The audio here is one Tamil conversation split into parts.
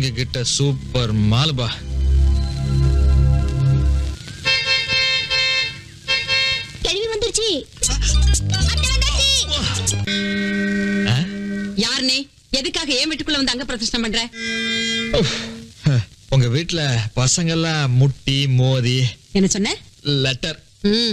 எங்க கிட்ட சூப்பர் மால்பா கேள்வி வந்துருச்சு அத்தை வந்தாச்சு. ஆ? யார் நீ எதுக்காக ஏன் வீட்டுக்குள்ள வந்து அங்க பிரதிஷ்டம் பண்ற உஃப். உங்க வீட்ல பசங்க எல்லாம் முட்டி மோதி என்ன சொன்ன லெட்டர் ம்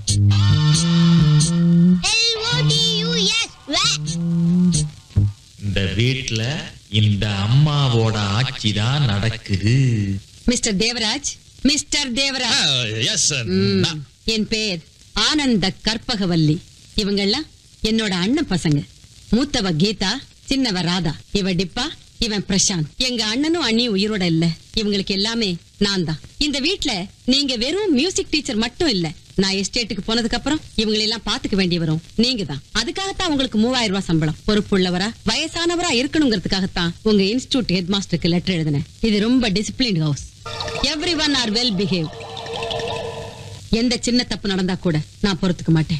L-O-T-U-S. வே. இந்த வீட்ல இந்த அம்மாவோட ஆட்சி தான் நடக்குது mister Devaraj mister Devaraj yes ம், என் பேர் ஆனந்த கற்பகவல்லி இவங்கெல்லாம் என்னோட அண்ணன் பசங்க மூத்தவ கீதா சின்னவ ராதா இவ டிப்பா இவன் பிரசாந்த் எங்க அண்ணனும் அண்ணியும் உயிரோட இல்ல இவங்களுக்கு எல்லாமே நான் தான் இந்த வீட்ல நீங்க வெறும் மியூசிக் டீச்சர் மட்டும் இல்ல நான் எஸ்டேட்டுக்கு போனதுக்கு அப்புறம் இவங்களை எல்லாம் பாத்துக்க வேண்டி வரும் நீங்க தான் அதுக்காகத்தான் உங்களுக்கு மூவாயிரம் ரூபாய் சம்பளம் பொறுப்புள்ளவரா வயசானவரா இருக்கணுங்கிறதுக்காகத்தான் உங்க இன்ஸ்டிடியூட் ஹெட் மாஸ்டருக்கு லெட்டர் எழுதினேன் இது ரொம்ப discipline house everyone are well behave எந்த சின்ன தப்பு நடந்தா கூட நான் பொறுத்துக்க மாட்டேன்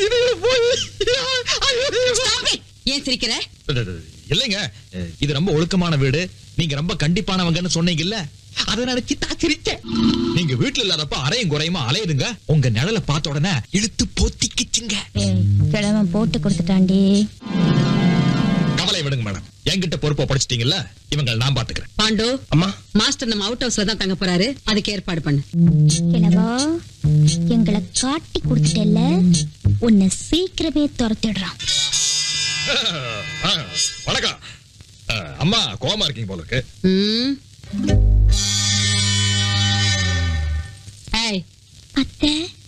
Stop it! ஏன் சிரிக்கிற இல்லைங்க இது ரொம்ப ஒழுக்கமான வீடு நீங்க ரொம்ப கண்டிப்பானவங்கன்னு சொன்னீங்கல்ல அதை நினைச்சு தான் சிரிச்சேன் நீங்க வீட்டுல இல்லாதப்ப அரையும் குறையுமா அலையுதுங்க உங்க நிழலை பார்த்த உடனே இழுத்து போத்திக்கிச்சுங்க ஏய், கிழவன் போட்டு கொடுத்துட்டாண்டி கவலை விடுங்க மேடம் என்கிட்ட பொறுப்பை படிச்சிட்டீங்கல்ல இவங்க நான் பாத்துக்கிறேன் பாண்டு அம்மா மாஸ்டர் நம்ம அவுட் ஹவுஸ்ல தான் தங்க போறாரு அதுக்கு ஏற்பாடு பண்ணு கிழவா எங்களை காட்டி கொடுத்துட்டல உன்னை சீக்கிரமே துரத்திடுறான் ஆ, வணக்கம் ஆ, அம்மா கோவமா இருக்கீங்க போல இருக்கு ம். ஏய் அத்தை